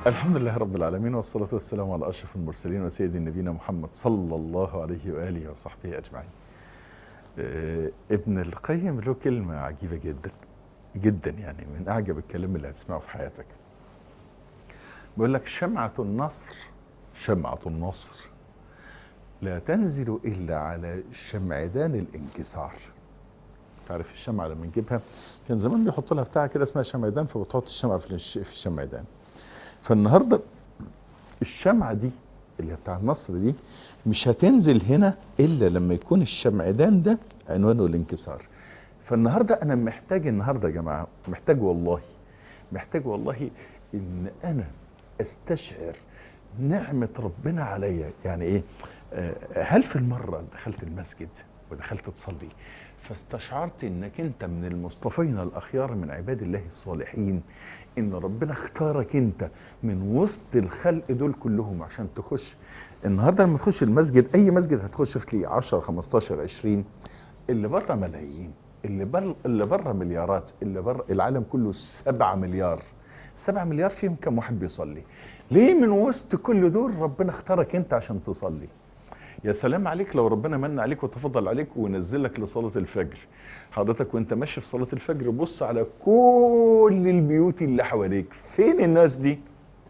الحمد لله رب العالمين والصلاة والسلام على أشرف المرسلين وسيد نبينا محمد صلى الله عليه وآله وصحبه أجمعين آه، ابن القيم له كلمة عجيبة جدا جدا يعني من أعجب الكلام اللي هتسمعه في حياتك بيقول لك شمعة النصر شمعة النصر لا تنزل إلا على شمعدان الانكسار تعرف الشمعة لما نجيبها كان زمان بيحط لها بتاعة كده اسمها شمعدان فبتحط الشمعة في الش- في الشمعدان فالنهارده الشمعة دي اللي هي بتاع النصر دي مش هتنزل هنا الا لما يكون الشمعدان ده عنوانه الانكسار فالنهارده انا محتاج النهارده يا جماعه محتاج والله محتاج والله ان انا استشعر نعمة ربنا عليا يعني ايه آه، هل في المرة دخلت المسجد ودخلت تصلي فاستشعرت انك انت من المصطفين الاخيار من عباد الله الصالحين ان ربنا اختارك انت من وسط الخلق دول كلهم عشان تخش النهارده لما تخش المسجد اي مسجد هتخش في 10 15 20 اللي بره ملايين اللي بره اللي بره مليارات اللي بره العالم كله 7 مليار 7 مليار فيهم كم واحد بيصلي ليه من وسط كل دول ربنا اختارك انت عشان تصلي يا سلام عليك لو ربنا من عليك وتفضل عليك ونزلك لصلاة الفجر حضرتك وانت ماشي في صلاة الفجر بص على كل البيوت اللي حواليك فين الناس دي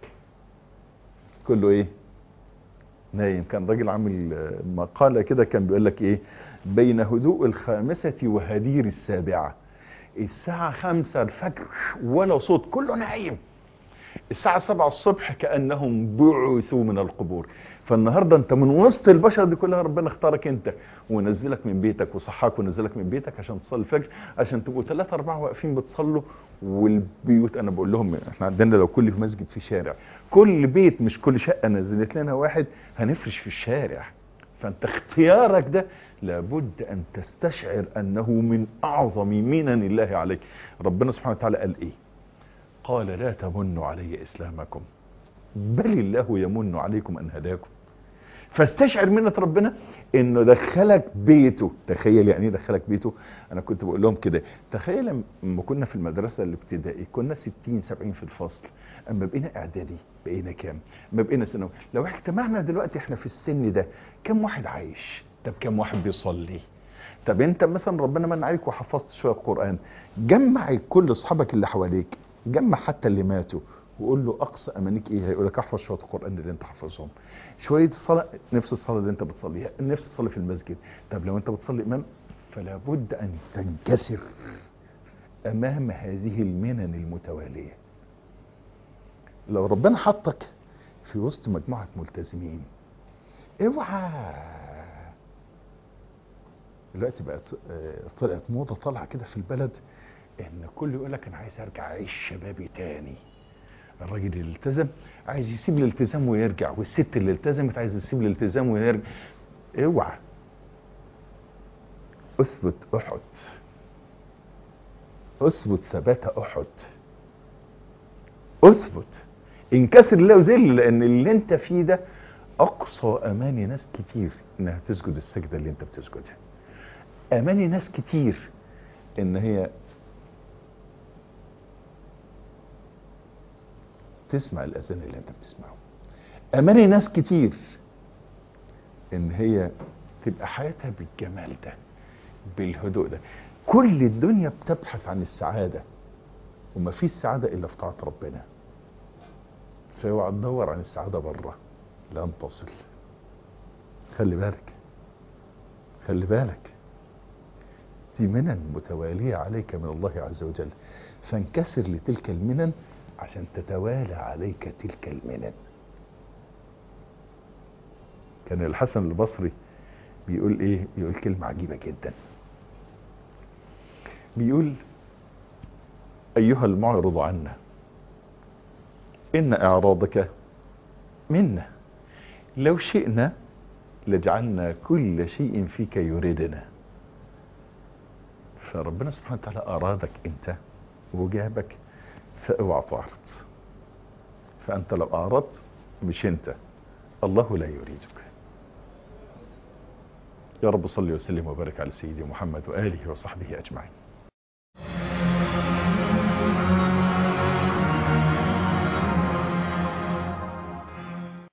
كله ايه نايم كان راجل عامل آه، مقالة كده كان بيقول لك ايه بين هدوء الخامسة وهدير السابعة الساعة خمسة الفجر ولا صوت كله نايم الساعة سبعة الصبح كأنهم بعثوا من القبور فالنهاردة انت من وسط البشر دي كلها ربنا اختارك انت ونزلك من بيتك وصحاك ونزلك من بيتك عشان تصلي الفجر عشان تبقوا ثلاثة أربعة واقفين بتصلوا والبيوت أنا بقول لهم احنا عندنا لو كل مسجد في شارع كل بيت مش كل شقة نزلت لنا واحد هنفرش في الشارع فانت اختيارك ده لابد ان تستشعر انه من اعظم منن الله عليك ربنا سبحانه وتعالى قال ايه قال لا تمنوا علي اسلامكم بل الله يمن عليكم ان هداكم فاستشعر منة ربنا انه دخلك بيته تخيل يعني ايه دخلك بيته انا كنت بقول لهم كده تخيل لما كنا في المدرسه الابتدائي كنا 60 70 في الفصل اما بقينا اعدادي بقينا كام اما بقينا ثانوي لو اجتمعنا دلوقتي احنا في السن ده كم واحد عايش طب كم واحد بيصلي طب انت مثلا ربنا من عليك وحفظت شويه قران جمع كل اصحابك اللي حواليك جمع حتى اللي ماتوا وقول له اقصى امانيك ايه هيقول لك احفظ شويه القران اللي انت حافظهم شويه الصلاه نفس الصلاه اللي انت بتصليها نفس الصلاه في المسجد طب لو انت بتصلي امام فلا بد ان تنكسر امام هذه المنن المتواليه لو ربنا حطك في وسط مجموعه ملتزمين اوعى دلوقتي بقت آه، طلعت موضه طالعه كده في البلد ان كل يقول لك انا عايز ارجع اعيش شبابي تاني الراجل اللي التزم عايز يسيب الالتزام ويرجع والست اللي التزمت عايز تسيب الالتزام ويرجع اوعى اثبت احد اثبت ثبات احد اثبت انكسر الله وذل لان اللي انت فيه ده اقصى اماني ناس كتير انها تسجد السجده اللي انت بتسجدها اماني ناس كتير ان هي تسمع الاذان اللي انت بتسمعه اماني ناس كتير ان هي تبقى حياتها بالجمال ده بالهدوء ده كل الدنيا بتبحث عن السعادة وما فيش سعادة الا في طاعة ربنا فاوعى تدور عن السعادة بره لن تصل خلي بالك خلي بالك دي منن متوالية عليك من الله عز وجل فانكسر لتلك المنن عشان تتوالى عليك تلك المنن كان الحسن البصري بيقول ايه بيقول كلمة عجيبة جدا بيقول ايها المعرض عنا ان اعراضك منا لو شئنا لجعلنا كل شيء فيك يريدنا فربنا سبحانه وتعالى ارادك انت وجابك فاوعى تعرض فانت لو اعرضت مش انت الله لا يريدك يا رب صل وسلم وبارك على سيدي محمد واله وصحبه اجمعين